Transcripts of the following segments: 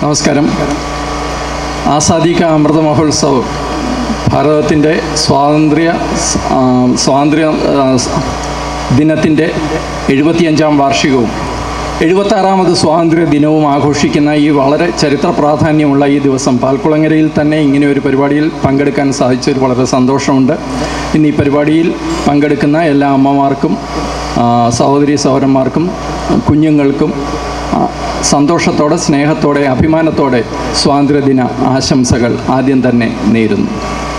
നമസ്കാരം ആസാദി കാ അമൃത മഹോത്സവ് ഭാരതത്തിൻ്റെ സ്വാതന്ത്ര്യ ആ, സ്വാതന്ത്ര്യ ആ, ദിനത്തിൻ്റെ എഴുപത്തിയഞ്ചാം വാർഷികവും എഴുപത്താറാമത് സ്വാതന്ത്ര്യ ദിനവും ആഘോഷിക്കുന്ന ഈ വളരെ ചരിത്ര പ്രാധാന്യമുള്ള ഈ ദിവസം പാൽക്കുളങ്ങരയിൽ തന്നെ ഇങ്ങനെ ഒരു പരിപാടിയിൽ പങ്കെടുക്കാൻ സാധിച്ചതിൽ വളരെ സന്തോഷമുണ്ട് ഇന്ന് ഈ പരിപാടിയിൽ പങ്കെടുക്കുന്ന എല്ലാ അമ്മമാർക്കും ആ, സഹോദരി സഹോദരന്മാർക്കും കുഞ്ഞുങ്ങൾക്കും ആ, സന്തോഷത്തോടെ സ്നേഹത്തോടെ അഭിമാനത്തോടെ സ്വാതന്ത്ര്യദിന ആശംസകൾ ആദ്യം തന്നെ നേരുന്നു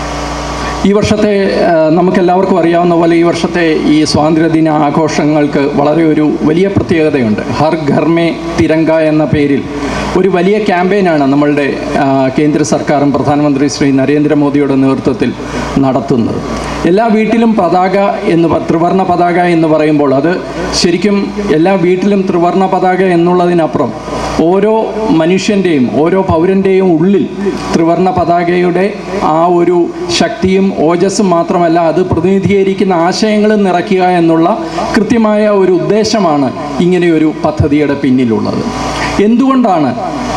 ഈ വർഷത്തെ ആ, നമുക്കെല്ലാവർക്കും അറിയാവുന്ന പോലെ ഈ വർഷത്തെ ഈ സ്വാതന്ത്ര്യദിന ആഘോഷങ്ങൾക്ക് വളരെ ഒരു വലിയ പ്രത്യേകതയുണ്ട് ഹർ ഘർ മേ തിരങ്ക എന്ന പേരിൽ ഒരു വലിയ ക്യാമ്പയിനാണ് നമ്മളുടെ ആ, കേന്ദ്ര സർക്കാരും പ്രധാനമന്ത്രി ശ്രീ നരേന്ദ്രമോദിയുടെ നേതൃത്വത്തിൽ നടത്തുന്നത് എല്ലാ വീട്ടിലും പതാക എന്ന് പ- ത്രിവർണ്ണ പതാക എന്ന് പറയുമ്പോൾ അത് ശരിക്കും എല്ലാ വീട്ടിലും ത്രിവർണ്ണ പതാക എന്നുള്ളതിനപ്പുറം ഓരോ മനുഷ്യൻ്റെയും ഓരോ പൗരൻ്റെയും ഉള്ളിൽ ത്രിവർണ്ണ പതാകയുടെ ആ ഒരു ശക്തിയും ഓജസ്സും മാത്രമല്ല അത് പ്രതിനിധീകരിക്കുന്ന ആശയങ്ങളും നിറയ്ക്കുക എന്നുള്ള കൃത്യമായ ഒരു ഉദ്ദേശമാണ് ഇങ്ങനെയൊരു പദ്ധതിയുടെ പിന്നിലുള്ളത് എന്തുകൊണ്ടാണ്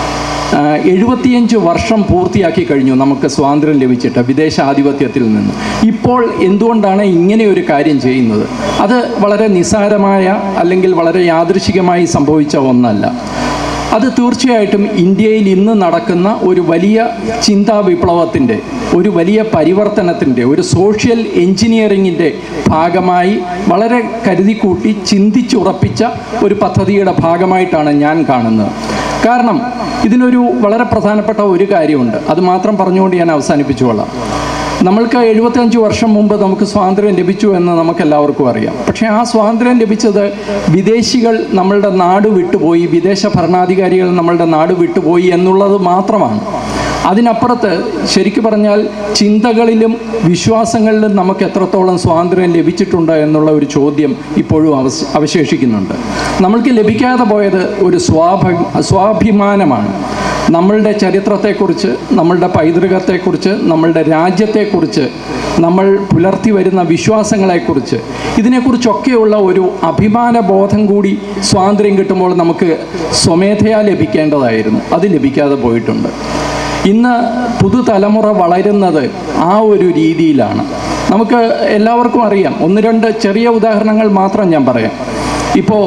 ആ, എഴുപത്തിയഞ്ച് വർഷം പൂർത്തിയാക്കി കഴിഞ്ഞു നമുക്ക് സ്വാതന്ത്ര്യം ലഭിച്ചിട്ട് വിദേശാധിപത്യത്തിൽ നിന്ന് ഇപ്പോൾ എന്തുകൊണ്ടാണ് ഇങ്ങനെ ഒരു കാര്യം ചെയ്യുന്നത് അത് വളരെ നിസ്സാരമായ അല്ലെങ്കിൽ വളരെ യാദൃശികമായി സംഭവിച്ച ഒന്നല്ല അത് തീർച്ചയായിട്ടും ഇന്ത്യയിൽ ഇന്ന് നടക്കുന്ന ഒരു വലിയ ചിന്താ വിപ്ലവത്തിൻ്റെ ഒരു വലിയ പരിവർത്തനത്തിൻ്റെ ഒരു സോഷ്യൽ എഞ്ചിനീയറിങ്ങിൻ്റെ ഭാഗമായി വളരെ കരുതിക്കൂട്ടി ചിന്തിച്ചുറപ്പിച്ച ഒരു പദ്ധതിയുടെ ഭാഗമായിട്ടാണ് ഞാൻ കാണുന്നത് കാരണം ഇതിനൊരു വളരെ പ്രധാനപ്പെട്ട ഒരു കാര്യമുണ്ട് അത് മാത്രം പറഞ്ഞുകൊണ്ട് ഞാൻ അവസാനിപ്പിച്ചുകൊള്ളാം നമ്മൾക്ക് എഴുപത്തഞ്ച് വർഷം മുമ്പ് നമുക്ക് സ്വാതന്ത്ര്യം ലഭിച്ചു എന്ന് നമുക്ക് എല്ലാവർക്കും അറിയാം പക്ഷേ ആ സ്വാതന്ത്ര്യം ലഭിച്ചത് വിദേശികൾ നമ്മളുടെ നാട് വിട്ടുപോയി വിദേശ ഭരണാധികാരികൾ നമ്മളുടെ നാട് വിട്ടുപോയി എന്നുള്ളത് മാത്രമാണ് അതിനപ്പുറത്ത് ശരിക്കു പറഞ്ഞാൽ ചിന്തകളിലും വിശ്വാസങ്ങളിലും നമുക്ക് എത്രത്തോളം സ്വാതന്ത്ര്യം ലഭിച്ചിട്ടുണ്ട് എന്നുള്ള ഒരു ചോദ്യം ഇപ്പോഴും അവശ അവശേഷിക്കുന്നുണ്ട് നമ്മൾക്ക് ലഭിക്കാതെ പോയത് ഒരു സ്വാഭ സ്വാഭിമാനമാണ് നമ്മളുടെ ചരിത്രത്തെക്കുറിച്ച് നമ്മളുടെ പൈതൃകത്തെക്കുറിച്ച് നമ്മളുടെ രാജ്യത്തെക്കുറിച്ച് നമ്മൾ പുലർത്തി വരുന്ന വിശ്വാസങ്ങളെക്കുറിച്ച് ഇതിനെക്കുറിച്ചൊക്കെയുള്ള ഒരു അഭിമാന ബോധം കൂടി സ്വാതന്ത്ര്യം കിട്ടുമ്പോൾ നമുക്ക് സ്വമേധയാ ലഭിക്കേണ്ടതായിരുന്നു അത് ലഭിക്കാതെ പോയിട്ടുണ്ട് ഇന്ന് പുതുതലമുറ വളരുന്നത് ആ ഒരു രീതിയിലാണ് നമുക്ക് എല്ലാവർക്കും അറിയാം ഒന്ന് രണ്ട് ചെറിയ ഉദാഹരണങ്ങൾ മാത്രം ഞാൻ പറയാം ഇപ്പോൾ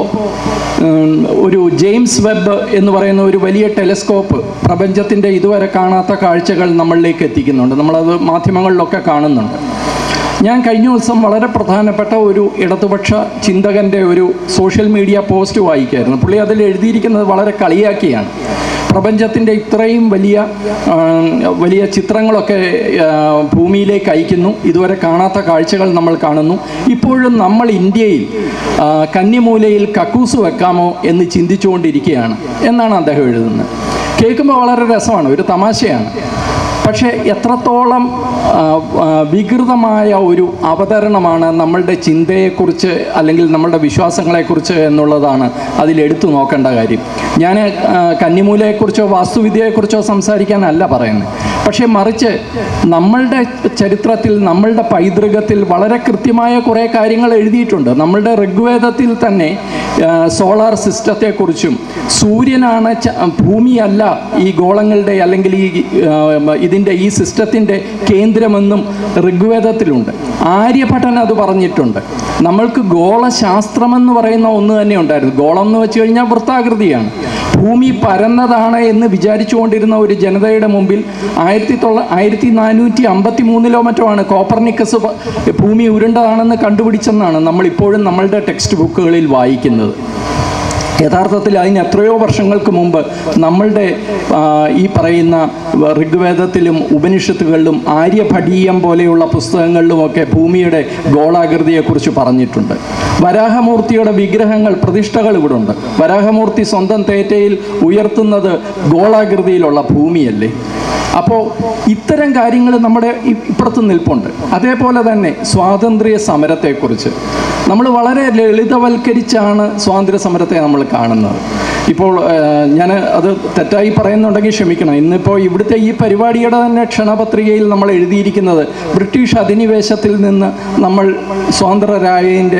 ഉം, ഒരു ജെയിംസ് വെബ് എന്ന് പറയുന്ന ഒരു വലിയ ടെലിസ്കോപ്പ് പ്രപഞ്ചത്തിൻ്റെ ഇതുവരെ കാണാത്ത കാഴ്ചകൾ നമ്മളിലേക്ക് എത്തിക്കുന്നുണ്ട് നമ്മളത് മാധ്യമങ്ങളിലൊക്കെ കാണുന്നുണ്ട് ഞാൻ കഴിഞ്ഞ ദിവസം വളരെ പ്രധാനപ്പെട്ട ഒരു ഇടതുപക്ഷ ചിന്തകൻ്റെ ഒരു സോഷ്യൽ മീഡിയ പോസ്റ്റ് വായിക്കായിരുന്നു പുള്ളി അതിൽ എഴുതിയിരിക്കുന്നത് വളരെ കളിയാക്കിയാണ് പ്രപഞ്ചത്തിൻ്റെ ഇത്രയും വലിയ ആ, വലിയ ചിത്രങ്ങളൊക്കെ ആ, ഭൂമിയിലേക്ക് അയക്കുന്നു ഇതുവരെ കാണാത്ത കാഴ്ചകൾ നമ്മൾ കാണുന്നു ഇപ്പോഴും നമ്മൾ ഇന്ത്യയിൽ ആ, കന്നിമൂലയിൽ കക്കൂസ് വെക്കാമോ എന്ന് ചിന്തിച്ചുകൊണ്ടിരിക്കുകയാണ് എന്നാണ് അദ്ദേഹം എഴുതുന്നത് കേൾക്കുമ്പോൾ വളരെ രസമാണ് ഒരു തമാശയാണ് പക്ഷേ എത്രത്തോളം ആ, ആ, വികൃതമായ ഒരു അവതരണമാണ് നമ്മളുടെ ചിന്തയെക്കുറിച്ച് അല്ലെങ്കിൽ നമ്മളുടെ വിശ്വാസങ്ങളെക്കുറിച്ച് എന്നുള്ളതാണ് അതിലെടുത്തു നോക്കേണ്ട കാര്യം ഞാൻ ആ, കന്നിമൂലയെക്കുറിച്ചോ വാസ്തുവിദ്യയെക്കുറിച്ചോ സംസാരിക്കാനല്ല പറയുന്നത് പക്ഷേ മറിച്ച് നമ്മളുടെ ചരിത്രത്തിൽ നമ്മളുടെ പൈതൃകത്തിൽ വളരെ കൃത്യമായ കുറേ കാര്യങ്ങൾ എഴുതിയിട്ടുണ്ട് നമ്മളുടെ ഋഗ്വേദത്തിൽ തന്നെ ആ, സോളാർ സിസ്റ്റത്തെക്കുറിച്ചും സൂര്യനാണ് ച- ഭൂമിയല്ല ഈ ഗോളങ്ങളുടെ അല്ലെങ്കിൽ ഈ ആ, ഇതിൻ്റെ ഈ സിസ്റ്റത്തിൻ്റെ കേന്ദ്രമെന്നും ഋഗ്വേദത്തിലുണ്ട് ആര്യഭട്ടൻ അത് പറഞ്ഞിട്ടുണ്ട് നമ്മൾക്ക് ഗോളശാസ്ത്രമെന്ന് പറയുന്ന ഒന്ന് തന്നെ ഉണ്ടായിരുന്നു ഗോളം എന്ന് വെച്ച് കഴിഞ്ഞാൽ വൃത്താകൃതിയാണ് ഭൂമി പരന്നതാണ് എന്ന് വിചാരിച്ചുകൊണ്ടിരുന്ന ഒരു ജനതയുടെ മുമ്പിൽ ആയിരത്തി തൊള്ള ആയിരത്തി നാനൂറ്റി അമ്പത്തി മൂന്നിലോ മറ്റോ ആണ് കോപ്പർനിക്കസ് പ- ഭൂമി ഉരുണ്ടതാണെന്ന് കണ്ടുപിടിച്ചെന്നാണ് നമ്മൾ ഇപ്പോഴും നമ്മളുടെ ടെക്സ്റ്റ് ബുക്കുകളിൽ വായിക്കുന്നത് യഥാർത്ഥത്തിൽ അതിന് എത്രയോ വർഷങ്ങൾക്ക് മുമ്പ് നമ്മളുടെ ആ, ഈ പറയുന്ന ഋഗ്വേദത്തിലും ഉപനിഷത്തുകളിലും ആര്യഭടീയം പോലെയുള്ള പുസ്തകങ്ങളിലുമൊക്കെ ഭൂമിയുടെ ഗോളാകൃതിയെക്കുറിച്ച് പറഞ്ഞിട്ടുണ്ട് വരാഹമൂർത്തിയുടെ വിഗ്രഹങ്ങൾ പ്രതിഷ്ഠകൾ ഇവിടെ ഉണ്ട് വരാഹമൂർത്തി സ്വന്തം തേറ്റയിൽ ഉയർത്തുന്നത് ഗോളാകൃതിയിലുള്ള ഭൂമിയല്ലേ അപ്പോൾ ഇത്തരം കാര്യങ്ങൾ നമ്മുടെ ഇ- ഇപ്പുറത്ത് നിൽപ്പുണ്ട് അതേപോലെ തന്നെ സ്വാതന്ത്ര്യ സമരത്തെക്കുറിച്ച് നമ്മൾ വളരെ ലളിതവൽക്കരിച്ചാണ് സ്വാതന്ത്ര്യ സമരത്തെ നമ്മൾ കാണുന്നത് ഇപ്പോൾ ഞാൻ അത് തെറ്റായി പറയുന്നുണ്ടെങ്കിൽ ക്ഷമിക്കണം ഇന്നിപ്പോൾ ഇവിടുത്തെ ഈ പരിപാടിയുടെ തന്നെ ക്ഷണപത്രികയിൽ നമ്മൾ എഴുതിയിരിക്കുന്നത് ബ്രിട്ടീഷ് അധിനിവേശത്തിൽ നിന്ന് നമ്മൾ സ്വതന്ത്രരായതിൻ്റെ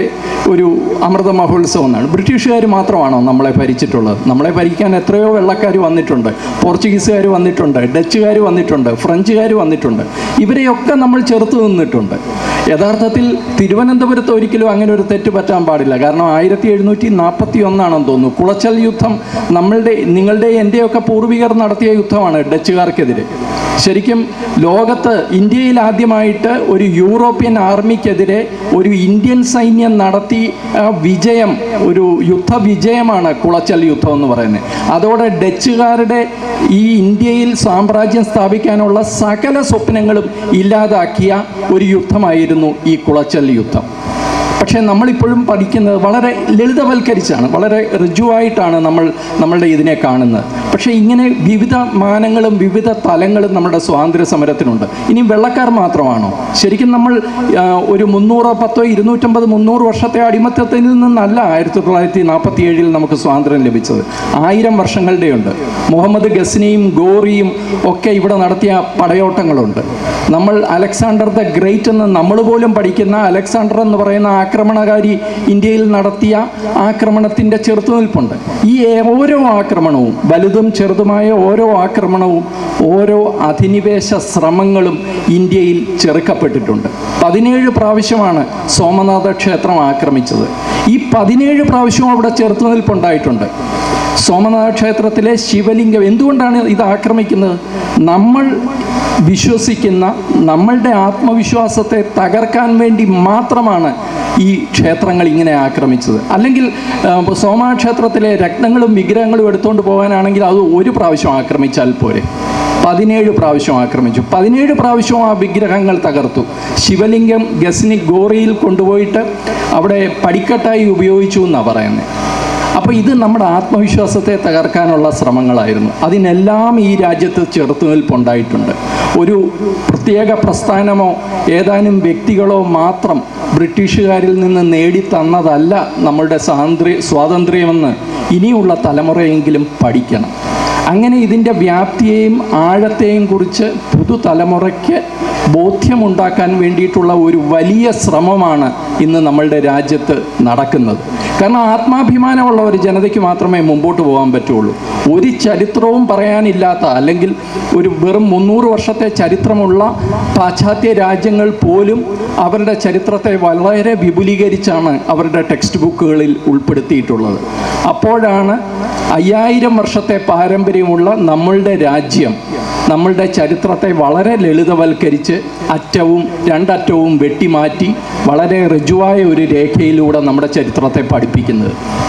ഒരു അമൃത മഹോത്സവം എന്നാണ് ബ്രിട്ടീഷുകാർ മാത്രമാണോ നമ്മളെ ഭരിച്ചിട്ടുള്ളത് നമ്മളെ ഭരിക്കാൻ എത്രയോ വെള്ളക്കാർ വന്നിട്ടുണ്ട് പോർച്ചുഗീസുകാർ വന്നിട്ടുണ്ട് ഡച്ചുകാർ വന്നിട്ടുണ്ട് ഫ്രഞ്ചുകാർ വന്നിട്ടുണ്ട് ഇവരെയൊക്കെ നമ്മൾ ചെറുത്ത് നിന്നിട്ടുണ്ട് യഥാർത്ഥത്തിൽ തിരുവനന്തപുരത്ത് ഒരിക്കലും അങ്ങനെ ഒരു തെറ്റ് പറ്റാൻ പാടില്ല കാരണം ആയിരത്തി എഴുന്നൂറ്റി നാൽപ്പത്തി ഒന്നാണെന്ന് തോന്നുന്നു കുളച്ചൽ യുദ്ധം നമ്മളുടെ നിങ്ങളുടെ എൻ്റെയൊക്കെ പൂർവികർ നടത്തിയ യുദ്ധമാണ് ഡച്ചുകാർക്കെതിരെ ശരിക്കും ലോകത്ത് ഇന്ത്യയിൽ ആദ്യമായിട്ട് ഒരു യൂറോപ്യൻ ആർമിക്കെതിരെ ഒരു ഇന്ത്യൻ സൈന്യം നടത്തി ആ വിജയം ഒരു യുദ്ധ വിജയമാണ് കുളച്ചൽ യുദ്ധം എന്ന് പറയുന്നത് അതോടെ ഡച്ചുകാരുടെ ഈ ഇന്ത്യയിൽ സാമ്രാജ്യം സ്ഥാപിക്കാനുള്ള സകല സ്വപ്നങ്ങളും ഇല്ലാതാക്കിയ ഒരു യുദ്ധമായിരുന്നു ഈ കുളച്ചൽ യുദ്ധം പക്ഷേ നമ്മളിപ്പോഴും പഠിക്കുന്നത് വളരെ ലളിതവൽക്കരിച്ചാണ് വളരെ ഋജുവായിട്ടാണ് നമ്മൾ നമ്മളുടെ ഇതിനെ കാണുന്നത് പക്ഷേ ഇങ്ങനെ വിവിധ മാനങ്ങളും വിവിധ തലങ്ങളും നമ്മുടെ സ്വാതന്ത്ര്യ സമരത്തിനുണ്ട് ഇനി വെള്ളക്കാർ മാത്രമാണോ ശരിക്കും നമ്മൾ ആ, ഒരു മുന്നൂറോ പത്തോ ഇരുന്നൂറ്റമ്പത് മുന്നൂറ് വർഷത്തെ അടിമത്തത്തിൽ നിന്നല്ല ആയിരത്തി തൊള്ളായിരത്തി നാൽപ്പത്തി ഏഴിൽ നമുക്ക് സ്വാതന്ത്ര്യം ലഭിച്ചത് ആയിരം വർഷങ്ങളുടെയുണ്ട് മുഹമ്മദ് ഗസ്നിയും ഗോറിയും ഒക്കെ ഇവിടെ നടത്തിയ പടയോട്ടങ്ങളുണ്ട് നമ്മൾ അലക്സാണ്ടർ ദ ഗ്രേറ്റ് എന്ന് നമ്മൾ പോലും പഠിക്കുന്ന അലക്സാണ്ടർ എന്ന് പറയുന്ന ആക്രമണകാരി ഇന്ത്യയിൽ നടത്തിയ ആക്രമണത്തിൻ്റെ ചെറുത്തുനിൽപ്പുണ്ട് ഈ ഓരോ ആക്രമണവും വലുതും ചെറുതുമായ ഓരോ ആക്രമണവും ഓരോ അധിനിവേശ ശ്രമങ്ങളും ഇന്ത്യയിൽ ചെറുക്കപ്പെട്ടിട്ടുണ്ട് പതിനേഴ് പ്രാവശ്യമാണ് സോമനാഥ ക്ഷേത്രം ആക്രമിച്ചത് ഈ പതിനേഴ് പ്രാവശ്യവും അവിടെ ചെറുത്തുനിൽപ്പുണ്ടായിട്ടുണ്ട് സോമനാഥ ക്ഷേത്രത്തിലെ ശിവലിംഗം എന്തുകൊണ്ടാണ് ഇത് ആക്രമിക്കുന്നത് നമ്മൾ വിശ്വസിക്കുന്ന നമ്മളുടെ ആത്മവിശ്വാസത്തെ തകർക്കാൻ വേണ്ടി മാത്രമാണ് ഈ ക്ഷേത്രങ്ങൾ ഇങ്ങനെ ആക്രമിച്ചത് അല്ലെങ്കിൽ ആ, സോമാ ക്ഷേത്രത്തിലെ രത്നങ്ങളും വിഗ്രഹങ്ങളും എടുത്തുകൊണ്ട് പോകാനാണെങ്കിൽ അത് ഒരു പ്രാവശ്യം ആക്രമിച്ചാൽ പോരെ പതിനേഴ് പ്രാവശ്യം ആക്രമിച്ചു പതിനേഴ് പ്രാവശ്യവും ആ വിഗ്രഹങ്ങൾ തകർത്തു ശിവലിംഗം ഗസ്നി ഗോറിയിൽ കൊണ്ടുപോയിട്ട് അവിടെ പടിക്കെട്ടായി ഉപയോഗിച്ചു എന്നാണ് പറയുന്നത് അപ്പോൾ ഇത് നമ്മുടെ ആത്മവിശ്വാസത്തെ തകർക്കാനുള്ള ശ്രമങ്ങളായിരുന്നു അതിനെല്ലാം ഈ രാജ്യത്ത് ചെറുത്തുനിൽപ്പുണ്ടായിട്ടുണ്ട് ഒരു പ്രത്യേക പ്രസ്ഥാനമോ ഏതാനും വ്യക്തികളോ മാത്രം ബ്രിട്ടീഷുകാരിൽ നിന്ന് നേടിത്തന്നതല്ല നമ്മളുടെ സ്വാതന്ത്ര്യ സ്വാതന്ത്ര്യമെന്ന് ഇനിയുള്ള തലമുറയെങ്കിലും പഠിക്കണം അങ്ങനെ ഇതിൻ്റെ വ്യാപ്തിയെയും ആഴത്തെയും കുറിച്ച് പുതുതലമുറയ്ക്ക് ബോധ്യമുണ്ടാക്കാൻ വേണ്ടിയിട്ടുള്ള ഒരു വലിയ ശ്രമമാണ് ഇന്ന് നമ്മളുടെ രാജ്യത്ത് നടക്കുന്നത് കാരണം ആത്മാഭിമാനമുള്ള ഒരു ജനതയ്ക്ക് മാത്രമേ മുമ്പോട്ട് പോകാൻ പറ്റുള്ളൂ ഒരു ചരിത്രവും പറയാനില്ലാത്ത അല്ലെങ്കിൽ ഒരു വെറും മുന്നൂറ് വർഷത്തെ ചരിത്രമുള്ള പാശ്ചാത്യ രാജ്യങ്ങൾ പോലും അവരുടെ ചരിത്രത്തെ വളരെ വിപുലീകരിച്ചാണ് അവരുടെ ടെക്സ്റ്റ് ബുക്കുകളിൽ ഉൾപ്പെടുത്തിയിട്ടുള്ളത് അപ്പോഴാണ് അയ്യായിരം വർഷത്തെ പാരമ്പര്യമുള്ള നമ്മളുടെ രാജ്യം നമ്മളുടെ ചരിത്രത്തെ വളരെ ലളിതവൽക്കരിച്ച് അറ്റവും രണ്ടറ്റവും വെട്ടിമാറ്റി വളരെ ഋജുവായ ഒരു രേഖയിലൂടെ നമ്മുടെ ചരിത്രത്തെ പഠിപ്പിക്കുന്നത്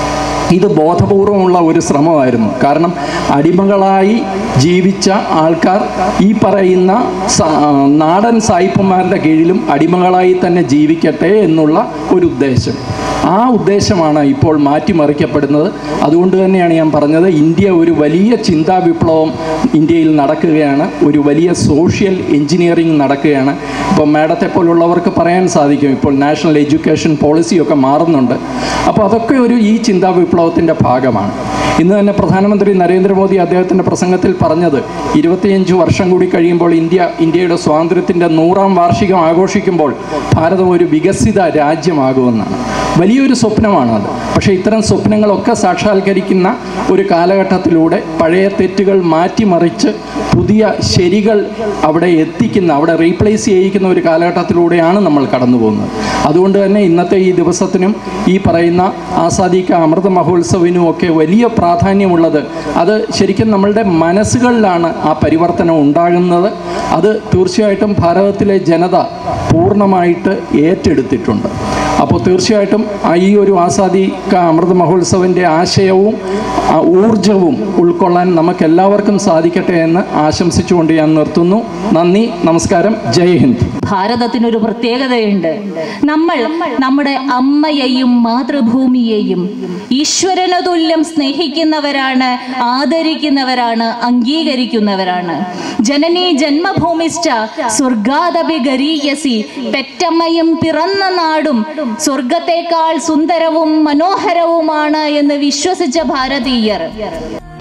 ഇത് ബോധപൂർവമുള്ള ഒരു ശ്രമമായിരുന്നു കാരണം അടിമകളായി ജീവിച്ച ആൾക്കാർ ഈ പറയുന്ന സ- നാടൻ സായിപ്പന്മാരുടെ കീഴിലും അടിമകളായി തന്നെ ജീവിക്കട്ടെ എന്നുള്ള ഒരു ഉദ്ദേശം ആ ഉദ്ദേശമാണ് ഇപ്പോൾ മാറ്റിമറിക്കപ്പെടുന്നത് അതുകൊണ്ട് തന്നെയാണ് ഞാൻ പറഞ്ഞത് ഇന്ത്യ ഒരു വലിയ ചിന്താ വിപ്ലവം ഇന്ത്യയിൽ നടക്കുകയാണ് ഒരു വലിയ സോഷ്യൽ എഞ്ചിനീയറിംഗ് നടക്കുകയാണ് ഇപ്പോൾ മാഡത്തെ പോലുള്ളവർക്ക് പറയാൻ സാധിക്കും ഇപ്പോൾ നാഷണൽ എഡ്യൂക്കേഷൻ പോളിസിയൊക്കെ മാറുന്നുണ്ട് അപ്പോൾ അതൊക്കെ ഒരു ഈ ചിന്താ വിപ്ലവത്തിൻ്റെ ഭാഗമാണ് ഇന്ന് തന്നെ പ്രധാനമന്ത്രി നരേന്ദ്രമോദി അദ്ദേഹത്തിൻ്റെ പ്രസംഗത്തിൽ പറഞ്ഞത് ഇരുപത്തിയഞ്ച് വർഷം കൂടി കഴിയുമ്പോൾ ഇന്ത്യ ഇന്ത്യയുടെ സ്വാതന്ത്ര്യത്തിൻ്റെ നൂറാം വാർഷികം ആഘോഷിക്കുമ്പോൾ ഭാരതം ഒരു വികസിത രാജ്യമാകുമെന്നാണ് വലിയൊരു സ്വപ്നമാണ് അത് പക്ഷേ ഇത്തരം സ്വപ്നങ്ങളൊക്കെ സാക്ഷാത്കരിക്കുന്ന ഒരു കാലഘട്ടത്തിലൂടെ പഴയ തെറ്റുകൾ മാറ്റിമറിച്ച് പുതിയ ശരികൾ അവിടെ എത്തിക്കുന്ന അവിടെ റീപ്ലേസ് ചെയ്യിക്കുന്ന ഒരു കാലഘട്ടത്തിലൂടെയാണ് നമ്മൾ കടന്നു പോകുന്നത് അതുകൊണ്ട് തന്നെ ഇന്നത്തെ ഈ ദിവസത്തിനും ഈ പറയുന്ന ആസാദി കാ അമൃത മഹോത്സവിനും ഒക്കെ വലിയ പ്രാധാന്യമുള്ളത് അത് ശരിക്കും നമ്മളുടെ മനസ്സുകളിലാണ് ആ പരിവർത്തനം ഉണ്ടാകുന്നത് അത് തീർച്ചയായിട്ടും ഭാരതത്തിലെ ജനത പൂർണ്ണമായിട്ട് ഏറ്റെടുത്തിട്ടുണ്ട് അപ്പോൾ തീർച്ചയായിട്ടും ആ ഈ ഒരു ആസാദി കാ അമൃത മഹോത്സവിൻ്റെ ആശയവും ആ ഊർജവും ഉൾക്കൊള്ളാൻ നമുക്കെല്ലാവർക്കും സാധിക്കട്ടെ എന്ന് ആശംസിച്ചുകൊണ്ട് ഞാൻ നിർത്തുന്നു നന്ദി നമസ്കാരം ജയ് ഹിന്ദ് ഭാരതത്തിനൊരു പ്രത്യേകതയുണ്ട് നമ്മൾ നമ്മുടെ അമ്മയെയും മാതൃഭൂമിയെയും ഈശ്വരനതുല്യം സ്നേഹിക്കുന്നവരാണ് ആദരിക്കുന്നവരാണ് അംഗീകരിക്കുന്നവരാണ് ജനനീ ജന്മഭൂമിശ്ച സ്വർഗാദപി ഗരീയസി പെറ്റമ്മയും പിറന്ന നാടും സ്വർഗത്തേക്കാൾ സുന്ദരവും മനോഹരവുമാണ് എന്ന് വിശ്വസിച്ച ഭാരതീയർ